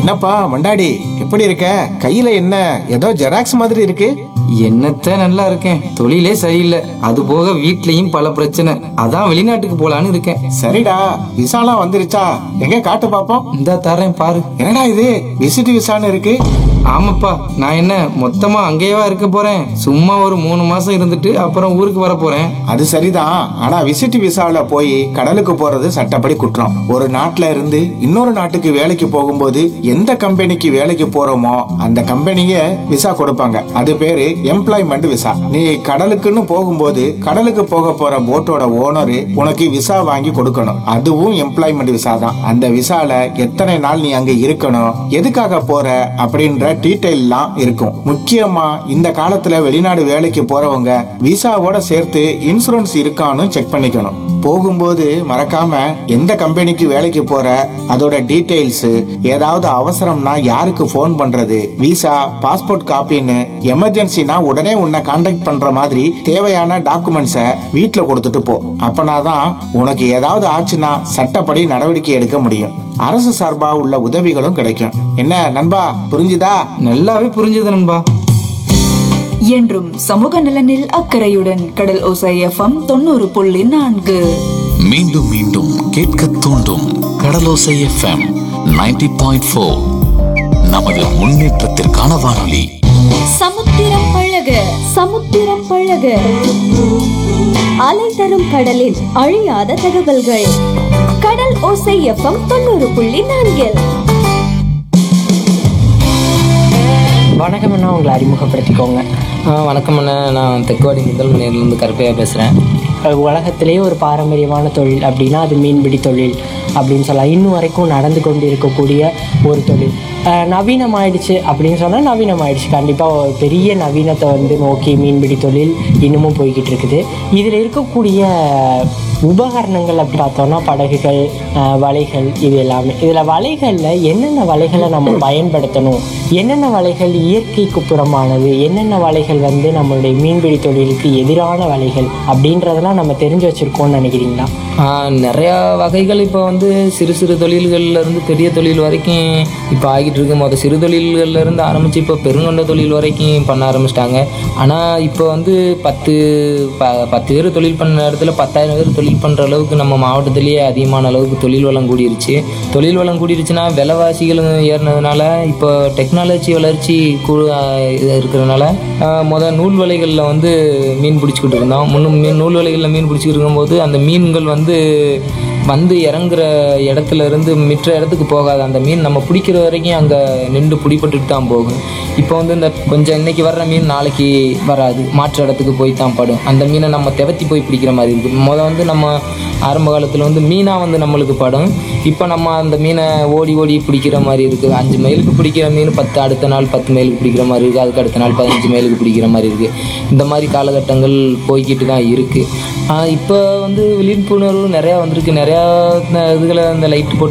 என்னப்பா மண்டாடி எப்படி இருக்க கையில என்ன ஏதோ ஜெராக்ஸ் மாதிரி இருக்கு என்னத்த நல்லா இருக்கேன் தொழிலே சரியில்லை அது போக வீட்லயும் பல பிரச்சனை அதான் வெளிநாட்டுக்கு போலான்னு இருக்கேன் சரிடா விசாலாம் வந்துருச்சா எங்க காட்டு பாப்போம் இந்த தரேன் பாரு என்னடா இது விசிட் விசான்னு இருக்கு ஆமாப்பா நான் என்ன மொத்தமா அங்கேயேவா இருக்க போறேன் சும்மா ஒரு மூணு மாசம் இருந்துட்டு அப்புறம் ஊருக்கு வர போறேன் அது சரிதான் ஆனா விசிட் விசால போய் கடலுக்கு போறது சட்டப்படி குற்றம் ஒரு நாட்டுல இருந்து இன்னொரு நாட்டுக்கு வேலைக்கு போகும்போது எந்த கம்பெனிக்கு வேலைக்கு போறோமோ அந்த கம்பெனிய விசா கொடுப்பாங்க அது பேரு எம்ப்ளாய்மெண்ட் விசா நீ கடலுக்குன்னு போகும்போது கடலுக்கு போக போற போட்டோட ஓனரு உனக்கு விசா வாங்கி கொடுக்கணும் அதுவும் எம்ப்ளாய்மெண்ட் விசா தான் அந்த விசால எத்தனை நாள் நீ அங்க இருக்கணும் எதுக்காக போற அப்படின்ற டீட்டெயில்லாம் இருக்கும் முக்கியமா இந்த காலத்துல வெளிநாடு வேலைக்கு போறவங்க விசாவோட சேர்த்து இன்சூரன்ஸ் இருக்கான்னு செக் பண்ணிக்கணும் போகும்போது மறக்காம எந்த கம்பெனிக்கு வேலைக்கு போற அதோட டீடைல்ஸ் ஏதாவது அவசரம்னா யாருக்கு ஃபோன் பண்றது விசா பாஸ்போர்ட் காப்பின்னு எமர்ஜென்சினா உடனே உன்னை காண்டாக்ட் பண்ற மாதிரி தேவையான டாக்குமெண்ட்ஸை வீட்ல கொடுத்துட்டு போ அப்பனாதான் உனக்கு ஏதாவது ஆச்சுன்னா சட்டப்படி நடவடிக்கை எடுக்க முடியும் அரசு சார்பா உள்ள உதவிகளும் கிடைக்கும் என்ன நண்பா புரிஞ்சுதா நல்லாவே புரிஞ்சது நண்பா என்றும் சமூக நலனில் அக்கறையுடன் கடல் ஓசை எஃப்எம் தொண்ணூறு புள்ளி நான்கு மீண்டும் மீண்டும் கேட்க தூண்டும் கடலோசை எஃப்எம் 90.4 பாயிண்ட் ஃபோர் நமது முன்னேற்றத்திற்கான வானொலி சமுத்திரம் பழக சமுத்திரம் பழக அலை தரும் கடலில் அழியாத தகவல்கள் கடல் ஓசை எஃப்எம் தொண்ணூறு புள்ளி நான்கில் வணக்கம் அண்ணா உங்களை அறிமுகப்படுத்திக்கோங்க ஆ, வணக்கம் அண்ணா நான் தெக்குவாடி முதல் மணியிலிருந்து கருப்பையா பேசுறேன் அஹ் உலகத்திலேயே ஒரு பாரம்பரியமான தொழில் அப்படின்னா அது மீன்பிடி தொழில் அப்படின்னு சொல்லலாம் இன்னும் வரைக்கும் நடந்து கொண்டு இருக்கக்கூடிய ஒரு தொழில் அஹ் நவீனமாயிடுச்சு அப்படின்னு சொன்னால் நவீனமாயிடுச்சு கண்டிப்பாக ஒரு பெரிய நவீனத்தை வந்து நோக்கி மீன்பிடி தொழில் இன்னமும் போய்கிட்டு இருக்குது இதில் இருக்கக்கூடிய உபகரணங்கள் அப்படி பார்த்தோம்னா படகுகள் அஹ் வலைகள் இது எல்லாமே இதில் வலைகளில் என்னென்ன வலைகளை நம்ம பயன்படுத்தணும் என்னென்ன வலைகள் இயற்கைக்கு புறமானது என்னென்ன வலைகள் வந்து நம்மளுடைய மீன்பிடி தொழிலுக்கு எதிரான வலைகள் அப்படின்றதெல்லாம் நம்ம தெரிஞ்சு வச்சுருக்கோம்னு நினைக்கிறீங்களா ஆ, நிறையா வகைகள் இப்போ வந்து சிறு சிறு தொழில்கள்ல இருந்து பெரிய தொழில் வரைக்கும் இப்போ ஆகிட்டு இருக்கு மொதல் சிறு தொழில்கள்ல இருந்து ஆரம்பித்து இப்போ பெருங்கொண்ட தொழில் வரைக்கும் பண்ண ஆரம்பிச்சிட்டாங்க ஆனால் இப்போ வந்து பத்து ப பத்து பேர் தொழில் பண்ண இடத்துல பத்தாயிரம் பேர் தொழில் பண்ணுற அளவுக்கு நம்ம மாவட்டத்திலேயே அதிகமான அளவுக்கு தொழில் வளம் கூடிருச்சு தொழில் வளம் கூடிருச்சுன்னா விலைவாசிகளும் ஏறினதுனால இப்போ டெக்னாலஜி வளர்ச்சி கூ ஆ, இது இருக்கிறதுனால மொதல் நூல் வலைகளில் வந்து மீன் பிடிச்சிக்கிட்டு இருந்தோம் முன்னும் மீன் நூல் வலைகளில் மீன் பிடிச்சிக்கிட்டு இருக்கும்போது அந்த மீன்கள் வந்து வந்து இறங்குற இடத்துல இருந்து மிற்ற இடத்துக்கு போகாது அந்த மீன் நம்ம பிடிக்கிற வரைக்கும் அங்கே நின்று பிடிபட்டுட்டு தான் போகும் இப்போ வந்து இந்த கொஞ்சம் இன்னைக்கு வர்ற மீன் நாளைக்கு வராது மாற்று இடத்துக்கு போய் தான் படும் அந்த மீனை நம்ம தெவத்தி போய் பிடிக்கிற மாதிரி இருக்குது முத வந்து நம்ம ஆரம்ப காலத்தில் வந்து மீனாக வந்து நம்மளுக்கு படும் இப்போ நம்ம அந்த மீனை ஓடி ஓடி பிடிக்கிற மாதிரி இருக்குது அஞ்சு மைலுக்கு பிடிக்கிற மீன் பத்து அடுத்த நாள் பத்து மைலுக்கு பிடிக்கிற மாதிரி இருக்குது அதுக்கு அடுத்த நாள் பதினஞ்சு மைலுக்கு பிடிக்கிற மாதிரி இருக்குது இந்த மாதிரி காலகட்டங்கள் போய்கிட்டு தான் இருக்குது இப்போ வந்து விழிப்புணர்வு நிறையா வந்திருக்கு நிறையா இதுகளை அந்த லைட் போட்டு